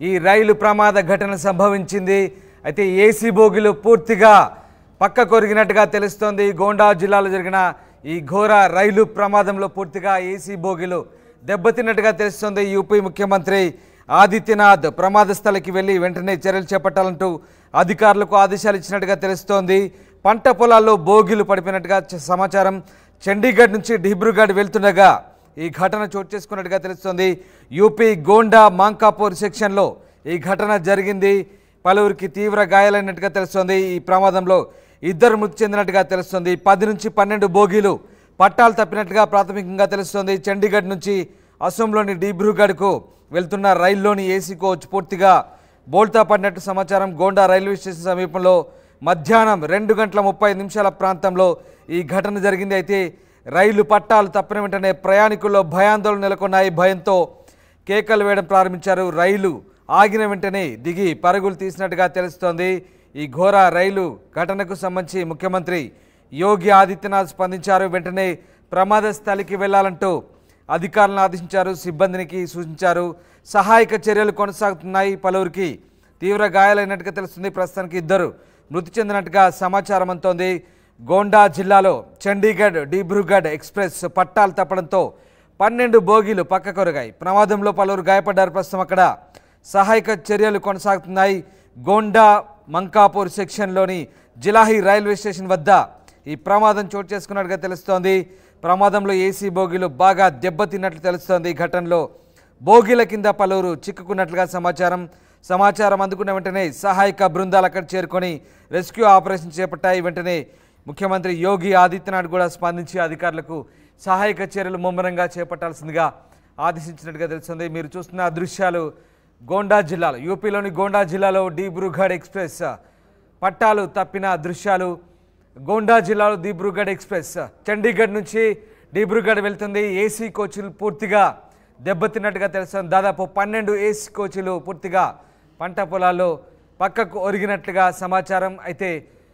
ఈ రైలు ప్రమాద ఘటన సంభవించింది అయితే ఏసీ బోగిలు పూర్తిగా పక్క కొరిగినట్టుగా తెలుస్తోంది గోండా జిల్లాలో జరిగిన ఈ ఘోర రైలు ప్రమాదంలో పూర్తిగా ఏసీ బోగిలు దెబ్బతిన్నట్టుగా తెలుస్తోంది యూపీ ముఖ్యమంత్రి ఆదిత్యనాథ్ ప్రమాద స్థలికి వెళ్లి వెంటనే చర్యలు చేపట్టాలంటూ అధికారులకు ఆదేశాలు ఇచ్చినట్టుగా తెలుస్తోంది పంట పొలాల్లో బోగిలు పడిపోయినట్టుగా చ- సమాచారం చండీగఢ్ నుంచి డిబ్రూగఢ్ వెళ్తుండగా ఈ ఘటన చోటు చేసుకున్నట్టుగా తెలుస్తోంది యూపీ గోండా మాంకాపూర్ సెక్షన్లో ఈ ఘటన జరిగింది పలువురికి తీవ్ర గాయాలైనట్టుగా తెలుస్తోంది ఈ ప్రమాదంలో ఇద్దరు మృతి చెందినట్టుగా తెలుస్తోంది పది నుంచి పన్నెండు బోగీలు పట్టాలు తప్పినట్టుగా ప్రాథమికంగా తెలుస్తోంది చండీగఢ్ నుంచి అసోంలోని డిబ్రూగఢ్కు వెళ్తున్న రైల్లోని ఏసీ కోచ్ పూర్తిగా బోల్తా పడినట్టు సమాచారం గోండా రైల్వే స్టేషన్ సమీపంలో మధ్యాహ్నం రెండు గంటల ముప్పై నిమిషాల ప్రాంతంలో ఈ ఘటన జరిగింది అయితే రైలు పట్టాలు తప్పిన వెంటనే ప్రయాణికుల్లో భయాందోళన నెలకొన్నాయి భయంతో కేకలు వేయడం ప్రారంభించారు రైలు ఆగిన వెంటనే దిగి పరుగులు తీసినట్టుగా తెలుస్తోంది ఈ ఘోర రైలు ఘటనకు సంబంధించి ముఖ్యమంత్రి యోగి ఆదిత్యనాథ్ స్పందించారు వెంటనే ప్రమాద స్థలికి వెళ్లాలంటూ అధికారులను ఆదేశించారు సిబ్బందినికి సూచించారు సహాయక చర్యలు కొనసాగుతున్నాయి పలువురికి తీవ్ర గాయాలైనట్టుగా తెలుస్తుంది ప్రస్తుతానికి ఇద్దరు మృతి చెందినట్టుగా సమాచారం అందుతోంది గోండా జిల్లాలో చండీగఢ్ డిబ్రూగఢ్ ఎక్స్ప్రెస్ పట్టాలు తప్పడంతో పన్నెండు బోగీలు పక్క కొరగాయి ప్రమాదంలో పలువురు గాయపడ్డారు ప్రస్తుతం అక్కడ సహాయక చర్యలు కొనసాగుతున్నాయి గోండా మంకాపూర్ సెక్షన్లోని జిలాహి రైల్వే స్టేషన్ వద్ద ఈ ప్రమాదం చోటు చేసుకున్నట్టుగా తెలుస్తోంది ప్రమాదంలో ఏసీ బోగీలు బాగా దెబ్బతిన్నట్లు తెలుస్తోంది ఈ ఘటనలో బోగీల కింద పలువురు చిక్కుకున్నట్లుగా సమాచారం సమాచారం అందుకున్న వెంటనే సహాయక బృందాలు అక్కడ చేరుకొని రెస్క్యూ ఆపరేషన్ చేపట్టాయి వెంటనే ముఖ్యమంత్రి యోగి ఆదిత్యనాథ్ కూడా స్పందించి అధికారులకు సహాయక చర్యలు ముమ్మరంగా చేపట్టాల్సిందిగా ఆదేశించినట్టుగా తెలుస్తుంది మీరు చూస్తున్న ఆ దృశ్యాలు గోండా జిల్లాలో యూపీలోని గోండా జిల్లాలో డీబ్రూగఢ్ ఎక్స్ప్రెస్ పట్టాలు తప్పిన దృశ్యాలు గోండా జిల్లాలో దీబ్రూగఢ్ ఎక్స్ప్రెస్ చండీగఢ్ నుంచి డిబ్రూగఢ్ వెళ్తుంది ఏసీ కోచ్లు పూర్తిగా దెబ్బతిన్నట్టుగా తెలుస్తుంది దాదాపు పన్నెండు ఏసీ కోచ్లు పూర్తిగా పంట పొలాల్లో పక్కకు ఒరిగినట్లుగా సమాచారం అయితే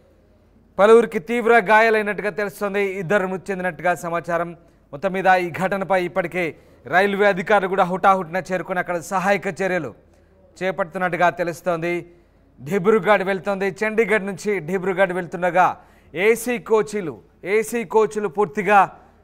పలువురికి తీవ్ర గాయాలైనట్టుగా తెలుస్తోంది ఇద్దరు మృతి చెందినట్టుగా సమాచారం మొత్తం మీద ఈ ఘటనపై ఇప్పటికే రైల్వే అధికారులు కూడా హుటాహుటిన చేరుకుని అక్కడ సహాయక చర్యలు చేపడుతున్నట్టుగా తెలుస్తోంది డిబ్రూగఢ్ వెళ్తోంది చండీగఢ్ నుంచి డిబ్రూగఢ్ వెళ్తుండగా ఏసీ కోచీలు ఏసీ కోచ్లు పూర్తిగా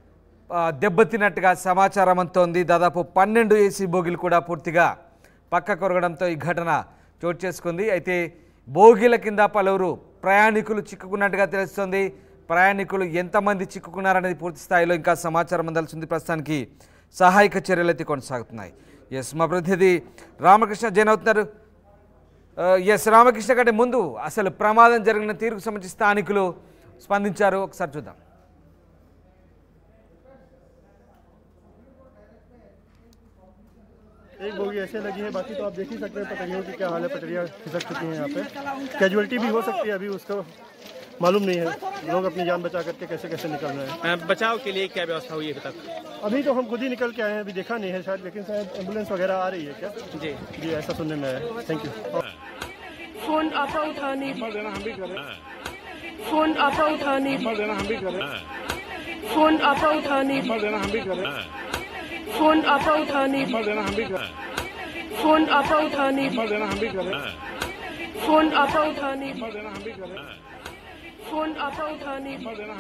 ఆ, దెబ్బతిన్నట్టుగా సమాచారం అంతోంది దాదాపు పన్నెండు ఏసీ బోగిలు కూడా పూర్తిగా పక్క కొరగడంతో ఈ ఘటన చోటు చేసుకుంది అయితే బోగిల కింద పలువురు ప్రయాణికులు చిక్కుకున్నట్టుగా తెలుస్తోంది ప్రయాణికులు ఎంతమంది చిక్కుకున్నారనేది పూర్తి స్థాయిలో ఇంకా సమాచారం అందాల్సింది ప్రస్తుతానికి సహాయక చర్యలు అయితే కొనసాగుతున్నాయి ఎస్ మా ప్రతినిధి రామకృష్ణ జైన్ అవుతున్నారు ఎస్ రామకృష్ణ కంటే ముందు అసలు ప్రమాదం జరిగిన తీరుకు సంబంధించి స్థానికులు స్పందించారు ఒకసారి చూద్దాం एक बोगी ऐसे लगी है बाकी तो आप देख ही सकते हैं पटरियों की क्या हाल है पटरियाँ खिसक चुकी हैं यहाँ पे कैजुअलिटी भी हो सकती है अभी उसका मालूम नहीं है लोग अपनी जान बचा करके कैसे कैसे निकल रहे हैं अ, बचाव के लिए क्या व्यवस्था हुई है अभी तक अभी तो हम खुद ही निकल के आए हैं अभी देखा नहीं है शायद लेकिन शायद एम्बुलेंस वगैरह आ रही है क्या जी जी ऐसा सुनने में आया थैंक यू फोन आपा उठाने फोन आपा उठाने फोन आपा उठाने फोन आपा उठाने फोन आपा उठाने फोन आपा उठाने फोन आपा उठाने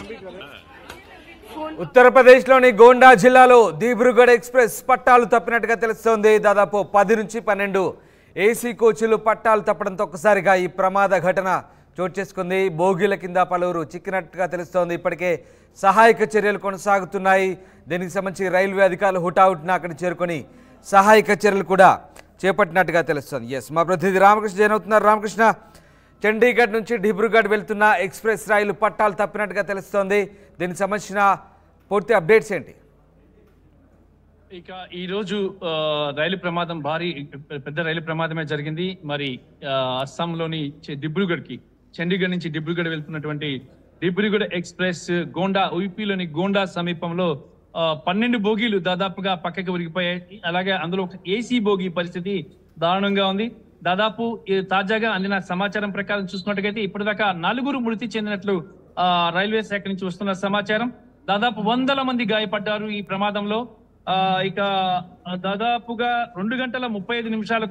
फोन ఉత్తరప్రదేశ్లోని గోండా జిల్లాలో దీబ్రుగఢ్ ఎక్స్ప్రెస్ పట్టాలు తప్పినట్టుగా తెలుస్తోంది దాదాపు పది నుంచి పన్నెండు ఏసీ కోచ్లు పట్టాలు తప్పడంతో ఒక్కసారిగా ఈ ప్రమాద ఘటన చోటు చేసుకుంది బోగీల కింద పలువురు చిక్కినట్టుగా తెలుస్తోంది ఇప్పటికే సహాయక చర్యలు కొనసాగుతున్నాయి దీనికి సంబంధించి రైల్వే అధికారులు హుటాహుటిన అక్కడ చేరుకొని సహాయక చర్యలు కూడా చేపట్టినట్టుగా తెలుస్తోంది ఎస్ మా ప్రతినిధి రామకృష్ణ జైన్ అవుతున్నారు రామకృష్ణ చండీగఢ్ నుంచి డిబ్రూగఢ్ వెళ్తున్న ఎక్స్ప్రెస్ రైలు పట్టాలు తప్పినట్టుగా తెలుస్తోంది దీనికి సంబంధించిన పూర్తి అప్డేట్స్ ఏంటి ఇక ఈ రోజు ఆ, రైలు ప్రమాదం భారీ పెద్ద రైలు ప్రమాదమే జరిగింది మరి ఆ, అస్సాంలోని చె- దిబ్రూగఢ్కి చండీగఢ్ నుంచి డిబ్రూగఢ్ వెళ్తున్నటువంటి డిబ్రూగఢ్ ఎక్స్ప్రెస్ గోండా యూపీలోని గోండా సమీపంలో ఆ, పన్నెండు బోగీలు దాదాపుగా పక్కకి ఉరిగిపోయాయి అలాగే అందులో ఒక ఏసీ బోగి పరిస్థితి దారుణంగా ఉంది దాదాపు ఈ తాజాగా అందిన సమాచారం ప్రకారం చూసుకున్నట్టుగైతే ఇప్పటిదాకా నలుగురు మృతి చెందినట్లు ఆ, రైల్వే శాఖ నుంచి వస్తున్న సమాచారం దాదాపు వందల మంది గాయపడ్డారు ఈ ప్రమాదంలో ఆ ఇక దాదాపుగా రెండు గంటల ముప్పై ఐదు నిమిషాలకు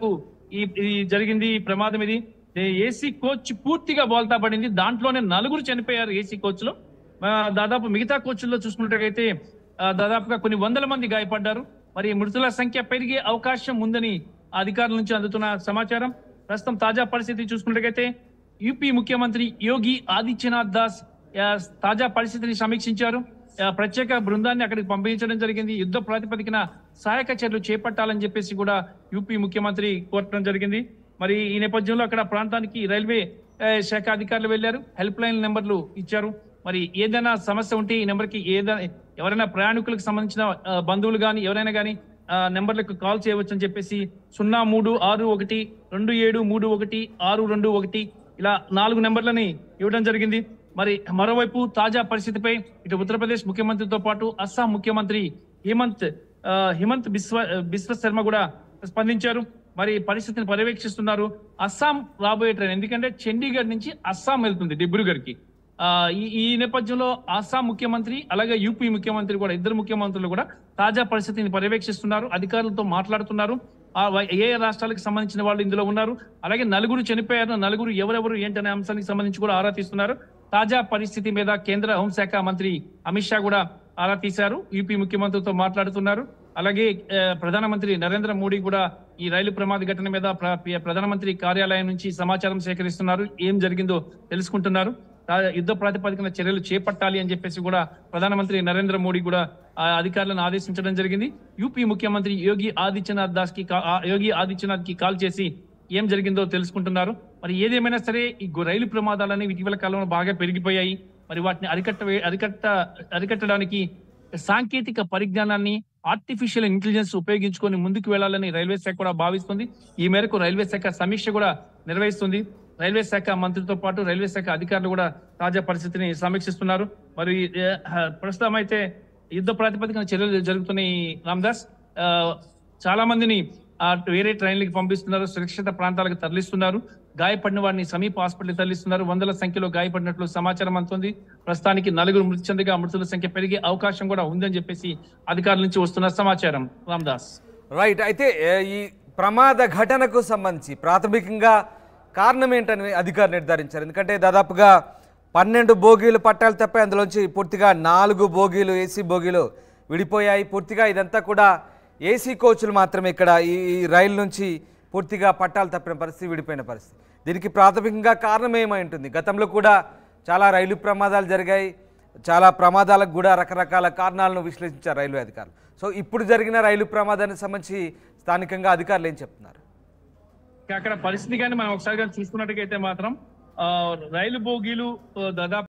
ఈ ఈ జరిగింది ఈ ప్రమాదం ఇది ఏసీ కోచ్ పూర్తిగా బోల్తా పడింది దాంట్లోనే నలుగురు చనిపోయారు ఏసీ కోచ్ లో ఆ, దాదాపు మిగతా కోచ్ల్లో చూసుకున్నట్టయితే ఆ, దాదాపుగా కొన్ని వందల మంది గాయపడ్డారు మరి మృతుల సంఖ్య పెరిగే అవకాశం ఉందని అధికారుల నుంచి అందుతున్న సమాచారం ప్రస్తుతం తాజా పరిస్థితి చూసుకున్నట్టయితే యూపీ ముఖ్యమంత్రి యోగి ఆదిత్యనాథ్ దాస్ ఆ, తాజా పరిస్థితిని సమీక్షించారు ఆ, ప్రత్యేక బృందాన్ని అక్కడికి పంపించడం జరిగింది యుద్ధ ప్రాతిపదికన సహాయక చర్యలు చేపట్టాలని చెప్పేసి కూడా యూపీ ముఖ్యమంత్రి కోరటం జరిగింది మరి ఈ నేపథ్యంలో అక్కడ ప్రాంతానికి రైల్వే ఆ, శాఖ అధికారులు వెళ్లారు హెల్ప్ లైన్ నెంబర్లు ఇచ్చారు మరి ఏదైనా సమస్య ఉంటే ఈ నెంబర్కి ఏదైనా ఎవరైనా ప్రయాణికులకు సంబంధించిన ఆ, బంధువులు కానీ ఎవరైనా కానీ నెంబర్లకు కాల్ చేయవచ్చు అని చెప్పేసి సున్నా మూడు ఆరు ఒకటి రెండు ఏడు మూడు ఒకటి ఆరు రెండు ఒకటి ఇలా నాలుగు నెంబర్లని ఇవ్వడం జరిగింది మరి మరోవైపు తాజా పరిస్థితిపై ఇటు ఉత్తరప్రదేశ్ ముఖ్యమంత్రితో పాటు అస్సాం ముఖ్యమంత్రి హేమంత్ ఆ, హిమంత్ బిస్వ బిశ్వ శర్మ కూడా స్పందించారు మరి పరిస్థితిని పర్యవేక్షిస్తున్నారు అస్సాం రాబోయే ట్రైన్ ఎందుకంటే చండీగఢ్ నుంచి అస్సాం వెళ్తుంది డిబ్రూగఢ్కి ఆ, ఈ ఈ నేపథ్యంలో అస్సాం ముఖ్యమంత్రి అలాగే యూపీ ముఖ్యమంత్రి కూడా ఇద్దరు ముఖ్యమంత్రులు కూడా తాజా పరిస్థితిని పర్యవేక్షిస్తున్నారు అధికారులతో మాట్లాడుతున్నారు ఆ వై- ఏ ఏ రాష్ట్రాలకు సంబంధించిన వాళ్ళు ఇందులో ఉన్నారు అలాగే నలుగురు చనిపోయారు నలుగురు ఎవరెవరు ఏంటనే అంశానికి సంబంధించి కూడా ఆరా తీస్తున్నారు తాజా పరిస్థితి మీద కేంద్ర హోంశాఖ మంత్రి అమిత్ షా కూడా ఆరా తీశారు యూపీ ముఖ్యమంత్రితో మాట్లాడుతున్నారు అలాగే ఆ, ప్రధానమంత్రి నరేంద్ర మోడీ కూడా ఈ రైలు ప్రమాద ఘటన మీద ప్ర- ప్రధానమంత్రి కార్యాలయం నుంచి సమాచారం సేకరిస్తున్నారు ఏం జరిగిందో తెలుసుకుంటున్నారు తా- యుద్ధ ప్రాతిపదికన చర్యలు చేపట్టాలి అని చెప్పేసి కూడా ప్రధానమంత్రి నరేంద్ర మోడీ కూడా ఆ అధికారులను ఆదేశించడం జరిగింది యూపీ ముఖ్యమంత్రి యోగి ఆదిత్యనాథ్ దాస్ కి కా- ఆ యోగి ఆదిత్యనాథ్ కి కాల్ చేసి ఏం జరిగిందో తెలుసుకుంటున్నారు మరి ఏదేమైనా సరే ఈ గు- రైలు ప్రమాదాలని ఇటీవల కాలంలో బాగా పెరిగిపోయాయి మరి వాటిని అరికట్ట అరికట్ట అరికట్టడానికి సాంకేతిక పరిజ్ఞానాన్ని ఆర్టిఫిషియల్ ఇంటెలిజెన్స్ ఉపయోగించుకొని ముందుకు వెళ్లాలని రైల్వే శాఖ కూడా భావిస్తుంది ఈ మేరకు రైల్వే శాఖ సమీక్ష కూడా నిర్వహిస్తుంది రైల్వే శాఖ మంత్రితో పాటు రైల్వే శాఖ అధికారులు కూడా తాజా పరిస్థితిని సమీక్షిస్తున్నారు మరి ఏ, హ, ప్రస్తుతం అయితే యుద్ధ ప్రాతిపదికన చర్యలు జరుగుతున్నాయి రామ్దాస్ ఆ, చాలా మందిని ఆ వేరే ట్రైన్లకి పంపిస్తున్నారు సురక్షిత ప్రాంతాలకు తరలిస్తున్నారు గాయపడిన వారిని సమీప హాస్పిటల్ తరలిస్తున్నారు వందల సంఖ్యలో గాయపడినట్లు సమాచారం అందుతుంది ప్రస్తుతానికి నలుగురు మృతి చెందగా మృతుల సంఖ్య పెరిగే అవకాశం కూడా ఉందని చెప్పేసి అధికారుల నుంచి వస్తున్న సమాచారం రామ్దాస్ రైట్ అయితే ఏ, ఈ ప్రమాద ఘటనకు సంబంధించి ప్రాథమికంగా కారణం ఏంటని అధికారులు నిర్ధారించారు ఎందుకంటే దాదాపుగా పన్నెండు బోగీలు పట్టాలు తప్ప అందులోంచి పూర్తిగా నాలుగు బోగీలు ఏసీ బోగీలు విడిపోయాయి పూర్తిగా ఇదంతా కూడా ఏసీ కోచ్లు మాత్రమే ఇక్కడ ఈ ఈ రైలు నుంచి పూర్తిగా పట్టాలు తప్పిన పరిస్థితి విడిపోయిన పరిస్థితి దీనికి ప్రాథమికంగా కారణం ఏమై ఉంటుంది గతంలో కూడా చాలా రైలు ప్రమాదాలు జరిగాయి చాలా ప్రమాదాలకు కూడా రకరకాల కారణాలను విశ్లేషించారు రైల్వే అధికారులు సో ఇప్పుడు జరిగిన రైలు ప్రమాదానికి సంబంధించి స్థానికంగా అధికారులు ఏం చెప్తున్నారు అక్కడ పరిస్థితి కానీ మనం ఒకసారి కానీ చూసుకున్నట్టుగైతే మాత్రం ఆ, రైలు బోగీలు ఆ, దాదాపు